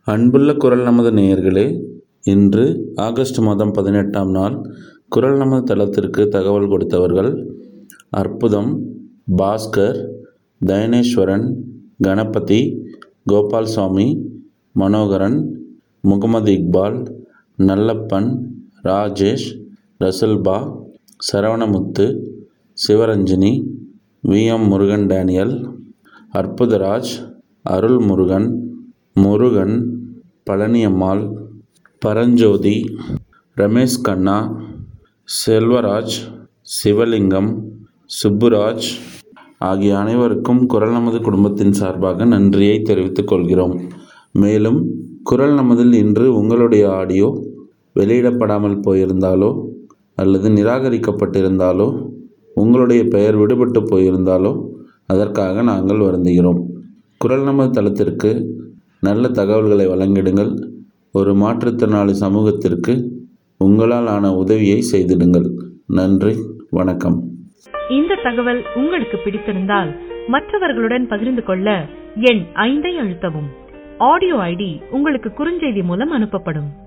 அன்புள்ள குரல் நமது நேயர்களே இன்று ஆகஸ்ட் மாதம் பதினெட்டாம் நாள் குரல் நமது தளத்திற்கு தகவல் கொடுத்தவர்கள் அற்புதம் பாஸ்கர் தயனேஸ்வரன் கணபதி கோபால்சாமி மனோகரன் முகமது இக்பால் நல்லப்பன் ராஜேஷ் ரசல்பா Saravanamuthu Sivaranjini V M Murugan Daniel Arputharaj Arulmurugan Murugan Palaniammal Paranjothi Ramesh Kanna Selvaraj Sivalingam Subburaj ஆகிய அனைவருக்கும் குரல் நமது குடும்பத்தின் சார்பாக நன்றியை தெரிவித்துக் கொள்கிறோம் மேலும் குரல் நமதில் இன்று உங்களுடைய ஆடியோ வெளியிடப்படாமல் போயிருந்தாலோ அல்லது நிராகரிக்கப்பட்டிருந்தாலோ உங்களுடைய பெயர் விடுபட்டு போயிருந்தாலோ அதற்காக நாங்கள் வருந்துகிறோம் குரல் நமது தளத்திற்கு நல்ல தகவல்களை வழங்கிடுங்கள் ஒரு மாற்றுத்திறனாளி சமூகத்திற்கு உங்களால் ஆன உதவியை செய்திடுங்கள் நன்றி வணக்கம் இந்த தகவல் உங்களுக்கு பிடித்திருந்தால் மற்றவர்களுடன் பகிர்ந்து கொள்ள எண் ஐந்தை அழுத்தவும் ஆடியோ ஐடி உங்களுக்கு குறுஞ்செய்தி மூலம் அனுப்பப்படும்